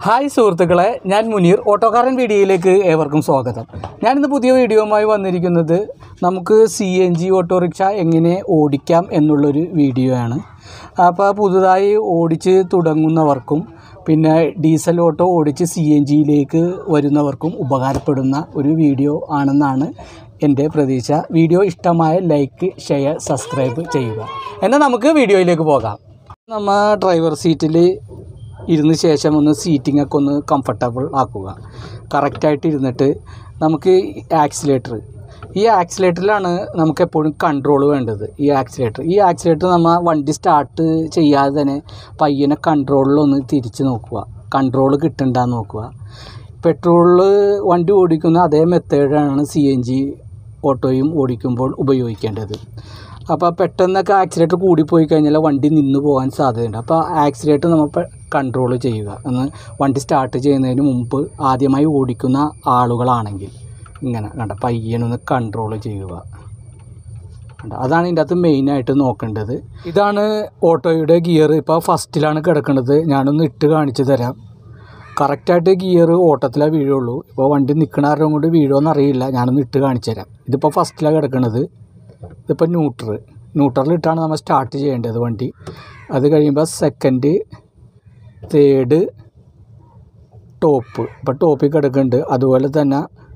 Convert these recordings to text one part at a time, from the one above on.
Hi സുഹൃത്തുക്കളെ ഞാൻ മുനീർ ഓട്ടോക്കാരൻ വീഡിയോയിലേക്ക് ഏവർക്കും സ്വാഗതം ഞാനിന്ന് പുതിയ വീഡിയോയുമായി വന്നിരിക്കുന്നത് നമുക്ക് സി എൻ ജി ഓട്ടോറിക്ഷ എങ്ങനെ ഓടിക്കാം എന്നുള്ളൊരു വീഡിയോ ആണ് അപ്പോൾ പുതുതായി ഓടിച്ച് തുടങ്ങുന്നവർക്കും പിന്നെ ഡീസൽ ഓട്ടോ ഓടിച്ച് സി എൻ ജിയിലേക്ക് വരുന്നവർക്കും ഉപകാരപ്പെടുന്ന ഒരു വീഡിയോ ആണെന്നാണ് എൻ്റെ പ്രതീക്ഷ വീഡിയോ ഇഷ്ടമായ ലൈക്ക് ഷെയർ സബ്സ്ക്രൈബ് ചെയ്യുക എന്നാൽ നമുക്ക് വീഡിയോയിലേക്ക് പോകാം നമ്മൾ ഡ്രൈവർ സീറ്റിൽ ഇരുന്ന ശേഷം ഒന്ന് സീറ്റിംഗ് ഒക്കെ ഒന്ന് കംഫർട്ടബിൾ ആക്കുക കറക്റ്റായിട്ട് ഇരുന്നിട്ട് നമുക്ക് ആക്സിലേറ്റർ ഈ ആക്സിലേറ്ററിലാണ് നമുക്ക് എപ്പോഴും കൺട്രോൾ വേണ്ടത് ഈ ആക്സിലേറ്റർ ഈ ആക്സിലേറ്റർ നമ്മൾ വണ്ടി സ്റ്റാർട്ട് ചെയ്യാതെ തന്നെ പയ്യനെ കൺട്രോളിലൊന്ന് തിരിച്ച് നോക്കുക കൺട്രോൾ കിട്ടണ്ടെന്ന് നോക്കുക പെട്രോളിൽ വണ്ടി ഓടിക്കുന്ന അതേ മെത്തേഡാണ് സി എൻ ജി ഓട്ടോയും ഓടിക്കുമ്പോൾ ഉപയോഗിക്കേണ്ടത് അപ്പോൾ പെട്ടെന്നൊക്കെ ആക്സിലേറ്റർ കൂടിപ്പോയി കഴിഞ്ഞാൽ വണ്ടി നിന്ന് പോകാൻ സാധ്യതയുണ്ട് അപ്പോൾ ആക്സിലേറ്റർ നമ്മൾ കൺട്രോൾ ചെയ്യുക എന്ന് വണ്ടി സ്റ്റാർട്ട് ചെയ്യുന്നതിന് മുമ്പ് ആദ്യമായി ഓടിക്കുന്ന ആളുകളാണെങ്കിൽ ഇങ്ങനെ കണ്ട പയ്യനൊന്ന് കൺട്രോൾ ചെയ്യുക കണ്ടോ? അതാണ് ഇതിൻ്റെ അകത്ത് മെയിനായിട്ട് നോക്കേണ്ടത് ഇതാണ് ഓട്ടോയുടെ ഗിയർ ഇപ്പോൾ ഫസ്റ്റിലാണ് കിടക്കുന്നത് ഞാനൊന്ന് ഇട്ട് കാണിച്ചു തരാം കറക്റ്റായിട്ട് ഗിയർ ഓട്ടത്തിലേ വീഴുള്ളൂ ഇപ്പോൾ വണ്ടി നിൽക്കണ ആരും കൊണ്ട് വീഴുമെന്ന് അറിയില്ല ഞാനൊന്ന് ഇട്ട് കാണിച്ചു തരാം ഇതിപ്പോൾ ഫസ്റ്റിലാണ് കിടക്കുന്നത് ഇതിപ്പോൾ ന്യൂട്രൽ ന്യൂട്രലിട്ടാണ് നമ്മൾ സ്റ്റാർട്ട് ചെയ്യേണ്ടത് വണ്ടി അത് കഴിയുമ്പോൾ സെക്കൻഡ് തേർഡ് ടോപ്പ് ഇപ്പോൾ ടോപ്പിൽ കിടക്കുന്നുണ്ട് അതുപോലെ തന്നെ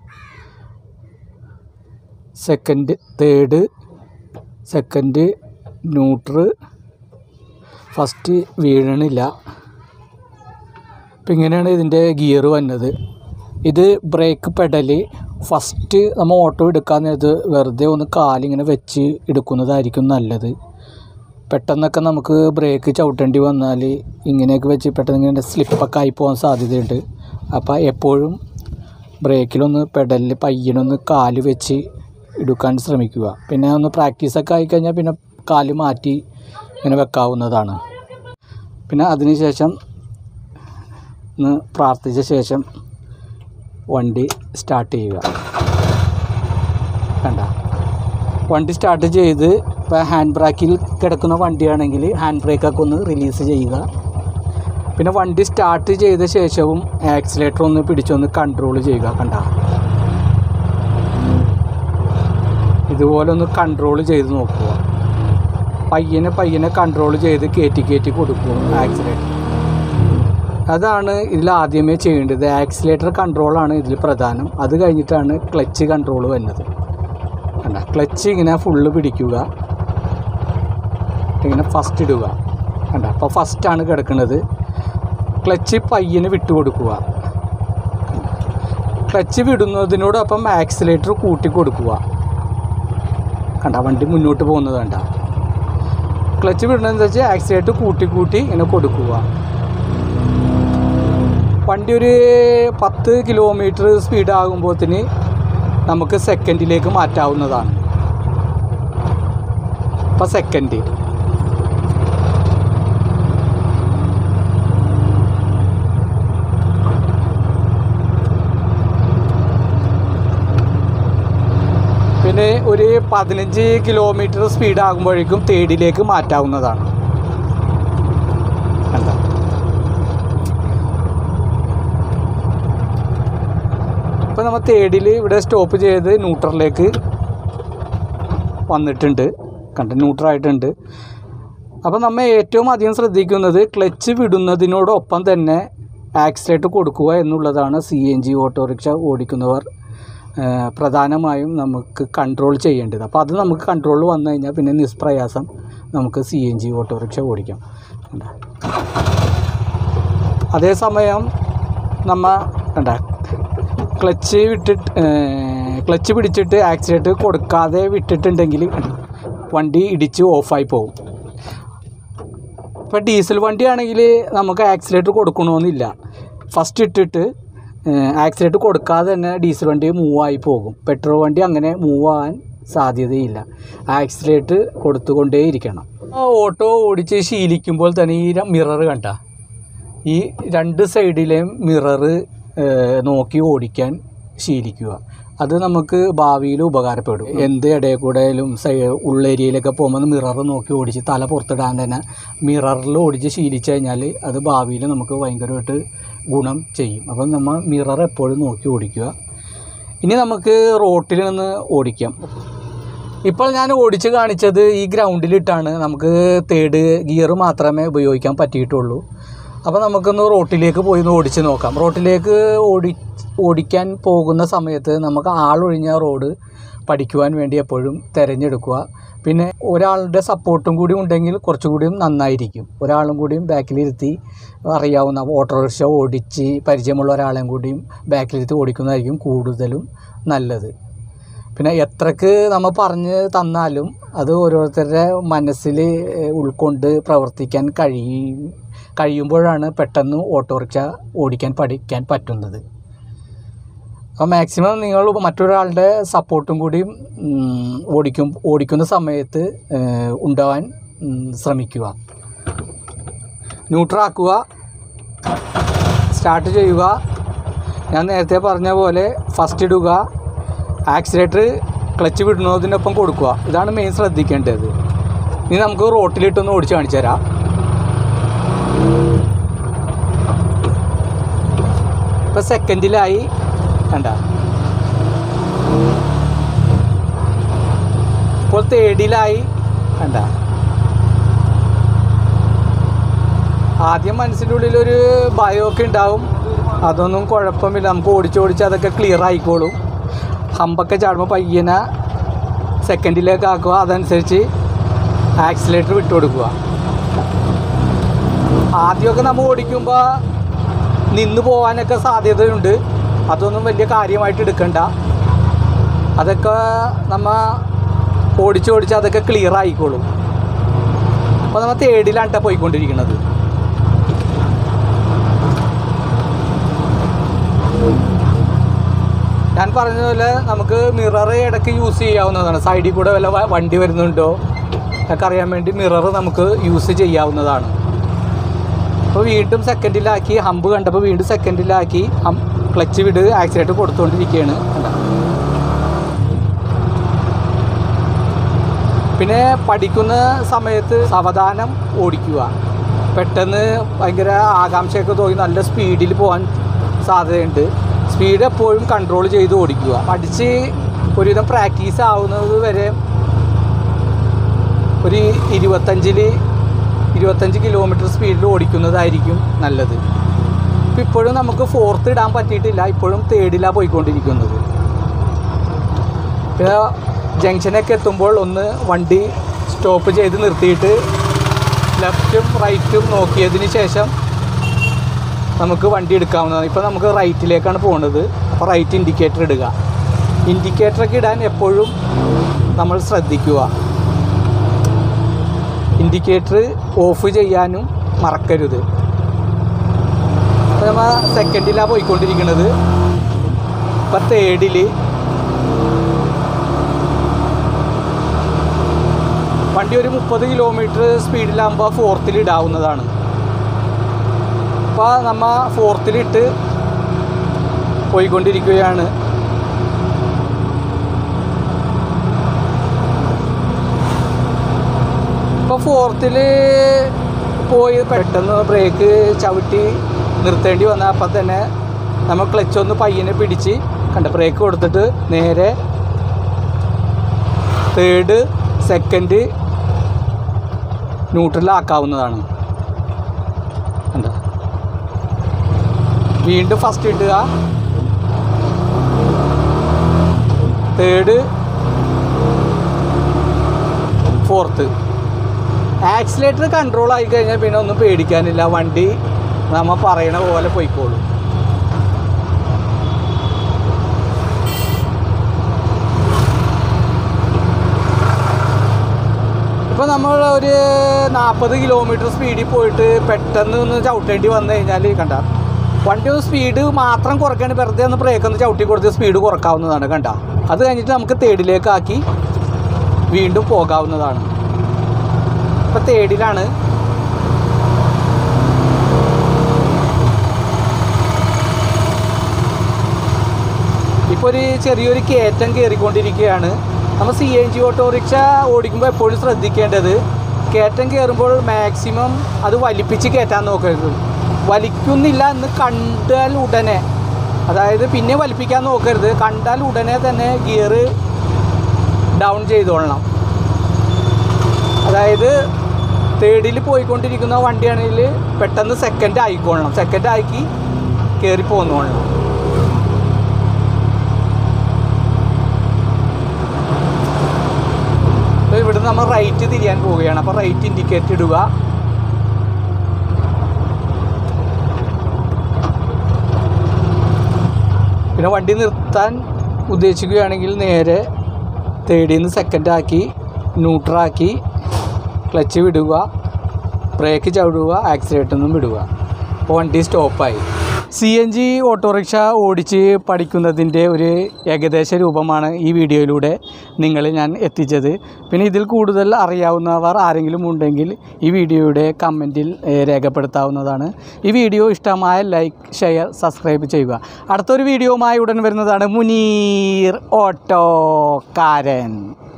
second third second neutral first വീഴണില്ല അപ്പം ഇങ്ങനെയാണ് ഇതിൻ്റെ ഗിയർ വന്നത് ഇത് ബ്രേക്ക് പെഡല് ഫസ്റ്റ് നമ്മൾ ഓട്ടോ എടുക്കാൻ നേരത്ത് വെറുതെ ഒന്ന് കാലിങ്ങനെ വെച്ച് എടുക്കുന്നതായിരിക്കും നല്ലത് പെട്ടെന്നൊക്കെ നമുക്ക് ബ്രേക്ക് ചവിട്ടേണ്ടി വന്നാൽ ഇങ്ങനെയൊക്കെ വെച്ച് പെട്ടെന്ന് ഇങ്ങനെ സ്ലിപ്പൊക്കെ ആയി പോകാൻ സാധ്യതയുണ്ട് അപ്പോൾ എപ്പോഴും ബ്രേക്കിലൊന്ന് പെഡലിൽ പയ്യനൊന്ന് കാല് വെച്ച് എടുക്കാൻ ശ്രമിക്കുക പിന്നെ ഒന്ന് പ്രാക്ടീസൊക്കെ ആയിക്കഴിഞ്ഞാൽ പിന്നെ കാല് മാറ്റി ഇങ്ങനെ വെക്കാവുന്നതാണ് പിന്നെ അതിനുശേഷം ഒന്ന് പ്രാർത്ഥിച്ച ശേഷം വണ്ടി സ്റ്റാർട്ട് ചെയ്യുക കണ്ട വണ്ടി സ്റ്റാർട്ട് ചെയ്ത് ഇപ്പോൾ ഹാൻഡ് ബ്രേക്കിൽ കിടക്കുന്ന വണ്ടിയാണെങ്കിൽ ഹാൻഡ് ബ്രേക്കൊക്കെ ഒന്ന് റിലീസ് ചെയ്യുക പിന്നെ വണ്ടി സ്റ്റാർട്ട് ചെയ്ത ശേഷവും ആക്സിലേറ്റർ ഒന്ന് പിടിച്ചൊന്ന് കൺട്രോൾ ചെയ്യുക കണ്ട ഇതുപോലെ ഒന്ന് കൺട്രോൾ ചെയ്ത് നോക്കുക പയ്യനെ പയ്യനെ കൺട്രോൾ ചെയ്ത് കയറ്റി കയറ്റി കൊടുക്കുക ആക്സിലേറ്റർ അതാണ് ഇതിൽ ആദ്യമേ ചെയ്യേണ്ടത് ആക്സിലേറ്റർ കൺട്രോളാണ് ഇതിൽ പ്രധാനം അത് കഴിഞ്ഞിട്ടാണ് ക്ലച്ച് കൺട്രോൾ വരുന്നത് കണ്ട ക്ലച്ച് ഇങ്ങനെ ഫുള്ള് പിടിക്കുക ഇങ്ങനെ ഫസ്റ്റ് ഇടുക കണ്ട അപ്പോൾ ഫസ്റ്റാണ് കിടക്കുന്നത് ക്ലച്ച് പയ്യന് വിട്ടു കൊടുക്കുക ക്ലച്ച് വിടുന്നതിനോടൊപ്പം ആക്സിലേറ്റർ കൂട്ടി കൊടുക്കുക കണ്ട വണ്ടി മുന്നോട്ട് പോകുന്നത് കണ്ട ക്ലച്ച് വിടണമെന്ന് വെച്ചാൽ ആക്സിലേറ്റർ കൂട്ടി കൂട്ടി ഇങ്ങനെ കൊടുക്കുക വണ്ടി ഒരു പത്ത് കിലോമീറ്റർ സ്പീഡ് ആകുമ്പോഴത്തേന് നമുക്ക് സെക്കൻഡിലേക്ക് മാറ്റാവുന്നതാണ് ഇപ്പം സെക്കൻഡ് പിന്നെ ഒരു പതിനഞ്ച് കിലോമീറ്റർ സ്പീഡ് ആകുമ്പോഴേക്കും തേർഡിലേക്ക് മാറ്റാവുന്നതാണ് എന്താ ഇപ്പോൾ നമ്മൾ തേടിൽ ഇവിടെ സ്റ്റോപ്പ് ചെയ്ത് ന്യൂട്രലിലേക്ക് വന്നിട്ടുണ്ട് കണ്ട ന്യൂട്രലായിട്ടുണ്ട് അപ്പോൾ നമ്മൾ ഏറ്റവും അധികം ശ്രദ്ധിക്കുന്നത് ക്ലച്ച് വിടുന്നതിനോടൊപ്പം തന്നെ ആക്സിലേറ്റർ കൊടുക്കുക എന്നുള്ളതാണ് സി എൻ ജി ഓട്ടോറിക്ഷ ഓടിക്കുന്നവർ ആ, പ്രധാനമായും നമുക്ക് കൺട്രോൾ ചെയ്യേണ്ടത് അപ്പോൾ അത് നമുക്ക് കൺട്രോൾ വന്നു കഴിഞ്ഞാൽ പിന്നെ നിഷ്പ്രയാസം നമുക്ക് സി എൻ ജി ഓട്ടോറിക്ഷ ഓടിക്കാം കണ്ടോ? അതേസമയം നമ്മ കണ്ട ക്ലച്ച് വിട്ടിട്ട് ക്ലച്ച് പിടിച്ചിട്ട് ആക്സിലേറ്റർ കൊടുക്കാതെ വിട്ടിട്ടുണ്ടെങ്കിൽ വണ്ടി ഇടിച്ച് ഓഫായി പോകും ഇപ്പോൾ ഡീസൽ വണ്ടിയാണെങ്കിൽ നമുക്ക് ആക്സിലേറ്റർ കൊടുക്കണമെന്നില്ല ഫസ്റ്റ് ഇട്ടിട്ട് ആക്സിലേറ്റർ കൊടുക്കാതെ തന്നെ ഡീസൽ വണ്ടി മൂവ് ആയി പോകും പെട്രോൾ വണ്ടി അങ്ങനെ മൂവ് ആവാൻ സാധ്യതയില്ല ആക്സിലേറ്റർ കൊടുത്തുകൊണ്ടേയിരിക്കണം ഓട്ടോ ഓടിച്ച് ശീലിക്കുമ്പോൾ തന്നെ ഈ മിറർ കണ്ട ഈ രണ്ട് സൈഡിലെയും മിററ് നോക്കി ഓടിക്കാൻ ശീലിക്കുക അത് നമുക്ക് ഭാവിയിൽ ഉപകാരപ്പെടും എന്ത് ഇടയിൽ കൂടെയും സൈ ഉള്ളേരിയയിലൊക്കെ പോകുമ്പോൾ മിറർ നോക്കി ഓടിച്ച് തല പുറത്തിടാൻ തന്നെ മിററിൽ ഓടിച്ച് ശീലിച്ചു കഴിഞ്ഞാൽ അത് ഭാവിയിൽ നമുക്ക് ഭയങ്കരമായിട്ട് ഗുണം ചെയ്യും അപ്പം നമ്മൾ മിറർ എപ്പോഴും നോക്കി ഓടിക്കുക ഇനി നമുക്ക് റോട്ടിൽ നിന്ന് ഓടിക്കാം ഇപ്പോൾ ഞാൻ ഓടിച്ച് കാണിച്ചത് ഈ ഗ്രൗണ്ടിലിട്ടാണ് നമുക്ക് തേർഡ് ഗിയർ മാത്രമേ ഉപയോഗിക്കാൻ പറ്റിയിട്ടുള്ളൂ അപ്പോൾ നമുക്കൊന്ന് റോട്ടിലേക്ക് പോയി ഒന്ന് ഓടിച്ച് നോക്കാം റോട്ടിലേക്ക് ഓടി ഓടിക്കാൻ പോകുന്ന സമയത്ത് നമുക്ക് ആളൊഴിഞ്ഞ റോഡ് പഠിക്കുവാൻ വേണ്ടി എപ്പോഴും തിരഞ്ഞെടുക്കുക പിന്നെ ഒരാളുടെ സപ്പോർട്ടും കൂടി ഉണ്ടെങ്കിൽ കുറച്ചുകൂടിയും നന്നായിരിക്കും ഒരാളും കൂടിയും ബാക്കിലിരുത്തി അറിയാവുന്ന ഓട്ടോറിക്ഷ ഓടിച്ച് പരിചയമുള്ള ഒരാളെയും കൂടിയും ബാക്കിലിരുത്തി ഓടിക്കുന്നതായിരിക്കും കൂടുതലും നല്ലത് പിന്നെ എത്രക്ക് നമ്മൾ പറഞ്ഞ് തന്നാലും അത് ഓരോരുത്തരുടെ മനസ്സിൽ ഉൾക്കൊണ്ട് പ്രവർത്തിക്കാൻ കഴിയും കഴിയുമ്പോഴാണ് പെട്ടെന്ന് ഓട്ടോറിക്ഷ ഓടിക്കാൻ പഠിക്കാൻ പറ്റുന്നത് അപ്പോൾ മാക്സിമം നിങ്ങൾ മറ്റൊരാളുടെ സപ്പോർട്ടും കൂടി ഉം, ഓടിക്കും ഓടിക്കുന്ന സമയത്ത് ഏഹ്, ഉണ്ടാവാൻ ഉം, ശ്രമിക്കുക ന്യൂട്രാക്കുക സ്റ്റാർട്ട് ചെയ്യുക ഞാൻ നേരത്തെ പറഞ്ഞ പോലെ ഫസ്റ്റ് ഇടുക ആക്സിലേറ്റർ ക്ലച്ച് വിടുന്നതിനൊപ്പം കൊടുക്കുക ഇതാണ് മെയിൻ ശ്രദ്ധിക്കേണ്ടത് ഇനി നമുക്ക് റോട്ടിലിട്ടൊന്ന് ഓടിച്ച് കാണിച്ചു തരാം ഇപ്പം സെക്കൻഡിലായി കണ്ട ഇപ്പോൾ തേർഡിലായി കണ്ട ആദ്യം മനസ്സിൻ്റെ ഉള്ളിൽ ഒരു ഭയമൊക്കെ ഉണ്ടാവും അതൊന്നും കുഴപ്പമില്ല നമുക്ക് ഓടിച്ചോടിച്ച് അതൊക്കെ ക്ലിയർ ആയിക്കോളും ഹമ്പൊക്കെ ചാടുമ്പോൾ പയ്യനെ സെക്കൻഡിലേക്ക് ആക്കുക അതനുസരിച്ച് ആക്സിലേറ്റർ വിട്ടു കൊടുക്കുക ആദ്യമൊക്കെ നമ്മൾ ഓടിക്കുമ്പോൾ നിന്ന് പോകാനൊക്കെ സാധ്യതയുണ്ട് അതൊന്നും വലിയ കാര്യമായിട്ട് എടുക്കണ്ട അതൊക്കെ നമ്മ ഓടിച്ചോടിച്ച് അതൊക്കെ ക്ലിയർ ആയിക്കോളും അപ്പോൾ നമ്മൾ തേടിലാണ് ട്ടോ പോയിക്കൊണ്ടിരിക്കുന്നത് ഞാൻ പറഞ്ഞ പോലെ നമുക്ക് മിറർ ഇടയ്ക്ക് യൂസ് ചെയ്യാവുന്നതാണ് സൈഡിൽ കൂടെ വല്ല വ- വണ്ടി വരുന്നുണ്ടോ ഒക്കെ അറിയാൻ വേണ്ടി മിറർ നമുക്ക് യൂസ് ചെയ്യാവുന്നതാണ് അപ്പോൾ വീണ്ടും സെക്കൻഡിലാക്കി ഹമ്പ് കണ്ടപ്പോൾ വീണ്ടും സെക്കൻഡിലാക്കി ഹം ക്ലച്ച് വിട് ആക്സിലേറ്റർ കൊടുത്തുകൊണ്ടിരിക്കുകയാണ് കണ്ടോ? പിന്നെ പഠിക്കുന്ന സമയത്ത് സാവധാനം ഓടിക്കുക പെട്ടെന്ന് ഭയങ്കര ആകാംക്ഷയൊക്കെ തോന്നി നല്ല സ്പീഡിൽ പോകാൻ സാധ്യതയുണ്ട് സ്പീഡ് എപ്പോഴും കൺട്രോൾ ചെയ്ത് ഓടിക്കുക പഠിച്ച് ഒരുവിധം പ്രാക്ടീസ് ആവുന്നത് വരെ ഒരു ഇരുപത്തഞ്ചിൽ ഇരുപത്തഞ്ച് കിലോമീറ്റർ സ്പീഡിൽ ഓടിക്കുന്നതായിരിക്കും നല്ലത് ഇപ്പം ഇപ്പോഴും നമുക്ക് ഫോർത്ത് ഇടാൻ പറ്റിയിട്ടില്ല ഇപ്പോഴും തേർഡിലാണ് പോയിക്കൊണ്ടിരിക്കുന്നത് പിന്നെ ജംഗ്ഷനൊക്കെ എത്തുമ്പോൾ ഒന്ന് വണ്ടി സ്റ്റോപ്പ് ചെയ്ത് നിർത്തിയിട്ട് ലെഫ്റ്റും റൈറ്റും നോക്കിയതിന് ശേഷം നമുക്ക് വണ്ടി എടുക്കാവുന്നതാണ് ഇപ്പോൾ നമുക്ക് റൈറ്റിലേക്കാണ് പോകുന്നത് അപ്പോൾ റൈറ്റ് ഇൻഡിക്കേറ്റർ ഇടുക ഇൻഡിക്കേറ്ററൊക്കെ ഇടാൻ എപ്പോഴും നമ്മൾ ശ്രദ്ധിക്കുക ഇൻഡിക്കേറ്റർ ഓഫ് ചെയ്യാനും മറക്കരുത് അപ്പോൾ നമ്മൾ സെക്കൻഡിലാണ് പോയിക്കൊണ്ടിരിക്കുന്നത് ഇപ്പം തേർഡിൽ വണ്ടി ഒരു മുപ്പത് കിലോമീറ്റർ സ്പീഡിലാകുമ്പോൾ ഫോർത്തിൽ ഇടാവുന്നതാണ് അപ്പോൾ നമ്മ ഫോർത്തിലിട്ട് പോയിക്കൊണ്ടിരിക്കുകയാണ് ഇപ്പോൾ ഫോർത്തിൽ പോയി പെട്ടെന്ന് ബ്രേക്ക് ചവിട്ടി നിർത്തേണ്ടി വന്ന അപ്പം തന്നെ നമ്മൾ ക്ലച്ച് ഒന്ന് പയ്യനെ പിടിച്ച് കണ്ട ബ്രേക്ക് കൊടുത്തിട്ട് നേരെ തേർഡ് സെക്കൻഡ് ന്യൂട്രലാക്കാവുന്നതാണ് കണ്ടോ വീണ്ടും ഫസ്റ്റ് ഇടുക തേർഡ് ഫോർത്ത് ആക്സിലേറ്റർ കൺട്രോൾ ആയി കഴിഞ്ഞാൽ പിന്നെ ഒന്നും പേടിക്കാനില്ല വണ്ടി നമ്മൾ പറയണ പോലെ പോയിക്കോളും ഇപ്പോൾ നമ്മൾ ഒരു നാൽപ്പത് കിലോമീറ്റർ സ്പീഡിൽ പോയിട്ട് പെട്ടെന്ന് ഒന്ന് ചവിട്ടേണ്ടി വന്നു കഴിഞ്ഞാൽ കണ്ട വണ്ടി ഒന്ന് സ്പീഡ് മാത്രം കുറയ്ക്കാണ്ട് വെറുതെ ഒന്ന് ബ്രേക്ക് ഒന്ന് ചവിട്ടി കൊടുത്ത് സ്പീഡ് കുറക്കാവുന്നതാണ് കണ്ട അത് കഴിഞ്ഞിട്ട് നമുക്ക് തേടിലേക്കാക്കി വീണ്ടും പോകാവുന്നതാണ് ഇപ്പോൾ തേടിലാണ് ഇപ്പോൾ നമ്മളിപ്പോൾ ഒരു ചെറിയൊരു കയറ്റം കയറിക്കൊണ്ടിരിക്കുകയാണ് നമ്മൾ സി എൻ ജി ഓട്ടോറിക്ഷ ഓടിക്കുമ്പോൾ എപ്പോഴും ശ്രദ്ധിക്കേണ്ടത് കയറ്റം കയറുമ്പോൾ മാക്സിമം അത് വലിപ്പിച്ച് കയറ്റാൻ നോക്കരുത് വലിക്കുന്നില്ല എന്ന് കണ്ടാൽ ഉടനെ അതായത് പിന്നെ വലിപ്പിക്കാൻ നോക്കരുത് കണ്ടാൽ ഉടനെ തന്നെ ഗിയർ ഡൗൺ ചെയ്തോളണം അതായത് തേർഡിൽ പോയിക്കൊണ്ടിരിക്കുന്ന വണ്ടിയാണെങ്കിൽ പെട്ടെന്ന് സെക്കൻഡ് ആയിക്കോളണം സെക്കൻഡ് ആക്കി കയറി പോന്നോളണം അപ്പോൾ ഇവിടെ നമ്മൾ റൈറ്റ് തിരിയാൻ പോവുകയാണ് അപ്പോൾ റൈറ്റ് ഇൻഡിക്കേറ്റ് ഇടുക പിന്നെ വണ്ടി നിർത്താൻ ഉദ്ദേശിക്കുകയാണെങ്കിൽ നേരെ തേർഡിൽ നിന്ന് സെക്കൻഡ് ആക്കി ന്യൂട്രാക്കി ക്ലച്ച് വിടുക ബ്രേക്ക് ചവിടുക ആക്സിലേറ്റർ നിന്നും വിടുക അപ്പോൾ വണ്ടി സ്റ്റോപ്പായി സി എൻ ജി ഓട്ടോറിക്ഷ ഓടിച്ച് പഠിക്കുന്നതിൻ്റെ ഒരു ഏകദേശ രൂപമാണ് ഈ വീഡിയോയിലൂടെ നിങ്ങൾ ഞാൻ എത്തിച്ചത് പിന്നെ ഇതിൽ കൂടുതൽ അറിയാവുന്നവർ ആരെങ്കിലും ഉണ്ടെങ്കിൽ ഈ വീഡിയോയുടെ കമൻറ്റിൽ ഏഹ്, രേഖപ്പെടുത്താവുന്നതാണ് ഈ വീഡിയോ ഇഷ്ടമായ ലൈക്ക് ഷെയർ സബ്സ്ക്രൈബ് ചെയ്യുക അടുത്തൊരു വീഡിയോയുമായി ഉടൻ വരുന്നതാണ് മുനീർ ഓട്ടോക്കാരൻ